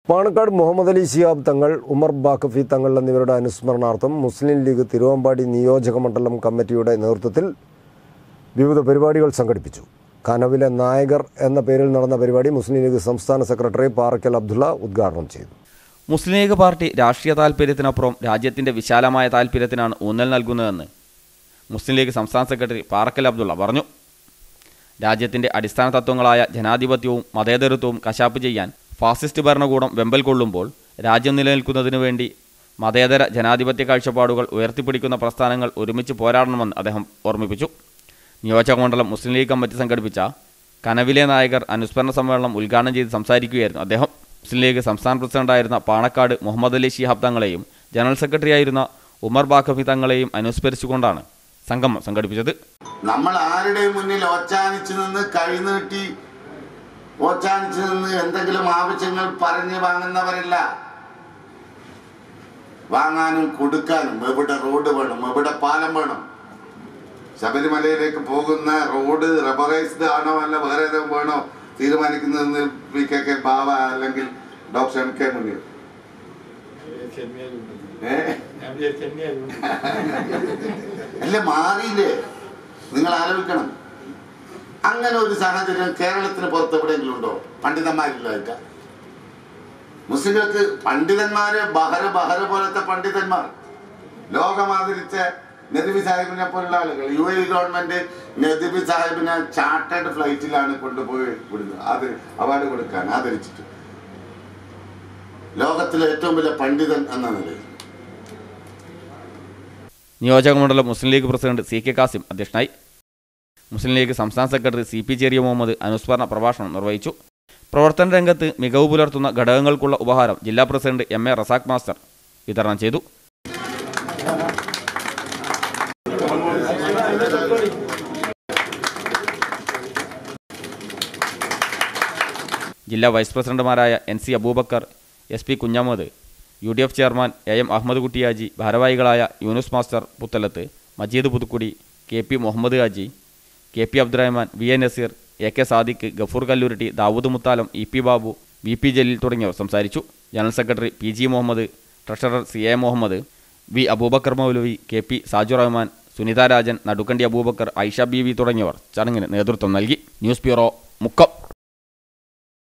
പാണക്കാട് മുഹമ്മദ് അലി ശിഹാബ് തങ്ങൾ ഉമർ ബാക്കഫി തങ്ങൾ എന്നിവരുടെ അനുസ്മരണാർത്ഥം മുസ്ലിം ലീഗ് തിരുവമ്പാടി നിയോജക മണ്ഡലം കമ്മിറ്റിയുടെ നേതൃത്വത്തിൽ വിവിധ പരിപാടികൾ സംഘടിപ്പിച്ചു കനവിലെ നായകർ എന്ന പേരിൽ നടന്ന പരിപാടി മുസ്ലിം ലീഗ് സംസ്ഥാന സെക്രട്ടറി പാറക്കൽ അബ്ദുള്ള ഉദ്ഘാടനം ചെയ്തു മുസ്ലിം ലീഗ് പാർട്ടി രാഷ്ട്രീയ താൽപ്പര്യത്തിനപ്പുറം രാജ്യത്തിന്റെ വിശാലമായ താൽപ്പര്യത്തിനാണ് ഊന്നൽ നൽകുന്നതെന്ന് മുസ്ലിം ലീഗ് സംസ്ഥാന സെക്രട്ടറി പാറക്കൽ അബ്ദുള്ള പറഞ്ഞു രാജ്യത്തിന്റെ അടിസ്ഥാന തത്വങ്ങളായ ജനാധിപത്യവും മതേതരത്വവും കശാപ്പ് ചെയ്യാൻ ഫാസിസ്റ്റ് ഭരണകൂടം വെമ്പൽ കൊള്ളുമ്പോൾ രാജ്യം നിലനിൽക്കുന്നതിനു വേണ്ടി മതേതര ജനാധിപത്യ കാഴ്ചപ്പാടുകൾ ഉയർത്തിപ്പിടിക്കുന്ന പ്രസ്ഥാനങ്ങൾ ഒരുമിച്ച് പോരാടണമെന്ന് അദ്ദേഹം ഓർമ്മിപ്പിച്ചു നിയോജകമണ്ഡലം മുസ്ലിം ലീഗ് കമ്മിറ്റി സംഘടിപ്പിച്ച കനവിലെ നായകർ അനുസ്മരണ സമ്മേളനം ഉദ്ഘാടനം ചെയ്ത് സംസാരിക്കുകയായിരുന്നു അദ്ദേഹം മുസ്ലിം ലീഗ് സംസ്ഥാന പ്രസിഡന്റായിരുന്ന പാണക്കാട് മുഹമ്മദ് അലി ശിഹാബ് തങ്ങളെയും ജനറൽ സെക്രട്ടറിയായിരുന്ന ഉമർ ബാഖഫി തങ്ങളെയും അനുസ്മരിച്ചുകൊണ്ടാണ് സംഗമം സംഘടിപ്പിച്ചത് നമ്മൾ ആരുടെയും മുന്നിൽ ഓച്ചാനിച്ചു നിന്ന് കൈനീട്ടി ഓച്ചാനിച്ചു നിന്ന് എന്തെങ്കിലും ആവശ്യങ്ങൾ പറഞ്ഞ് വാങ്ങുന്നവരല്ല വാങ്ങാനും കൊടുക്കാനും എവിടെ റോഡ് വേണം എവിടെ പാലം വേണം ശബരിമലയിലേക്ക് പോകുന്ന റോഡ് റബറൈസ്ഡ് ആണോ അല്ല വേറെ ഏതെങ്കിലും വേണോ തീരുമാനിക്കുന്നതെന്ന് പി കെ കെ ബാവ അല്ലെങ്കിൽ ഡോക്ടർ എം കെ മുനീർ ഏ അല്ല മാറിയില്ലേ നിങ്ങൾ ആലോചിക്കണം അങ്ങനെ ഒരു സാഹചര്യം കേരളത്തിന് പുറത്ത് എവിടെയെങ്കിലും ഉണ്ടോ പണ്ഡിതന്മാരില്ലായിട്ട് മുസ്ലിങ്ങൾക്ക് പണ്ഡിതന്മാര് ബഹര ബഹര പോലത്തെ പണ്ഡിതന്മാർ ലോകമാദരിച്ച നദിബി സാഹിബിനെ പോലുള്ള ആളുകൾ യു എ ഗവൺമെന്റ് നദിബി സാഹിബിനെ ചാർട്ടേഡ് ഫ്ലൈറ്റിലാണ് കൊണ്ടുപോയി വിടുന്നത് അത് അവാർഡ് കൊടുക്കാൻ ആദരിച്ചിട്ട് ലോകത്തിലെ ഏറ്റവും വലിയ പണ്ഡിതൻ എന്ന നിലയിൽ നിയോജകമണ്ഡലം Muslim League president C K Kasim അധ്യക്ഷനായി മുസ്ലിം ലീഗ് സംസ്ഥാന secretary C P Cheriya Muhammad അനുസ്മരണ പ്രഭാഷണം നിർവഹിച്ചു പ്രവർത്തന രംഗത്ത് മികവ് പുലർത്തുന്ന ഘടകങ്ങൾക്കുള്ള ഉപഹാരം ജില്ലാ president M A Razak master വിതരണം ചെയ്തു ജില്ലാ വൈസ് പ്രസിഡന്റുമാരായ N C Abubakar S P Kunhamath U D F chairman A M Ahammed Kuttiyaji ഭാരവാഹികളായ Yunus master Puthalath Majeed Puthukudi K P Muhammad Haji K P Abdurahman V A Naseer A K Sadiq Gafoor Kalluritty Dawood Muthalam E P Babu V P Jaleel തുടങ്ങിയവർ സംസാരിച്ചു general secretary P G Muhammad treasurer C A Muhammad V Abubakar Moulavi K P Saju Rahman Sunitha Rajan Nadukkandi Abubakar Aisha B V തുടങ്ങിയവർ ചടങ്ങിന് നേതൃത്വം നൽകി news bureau Mukkam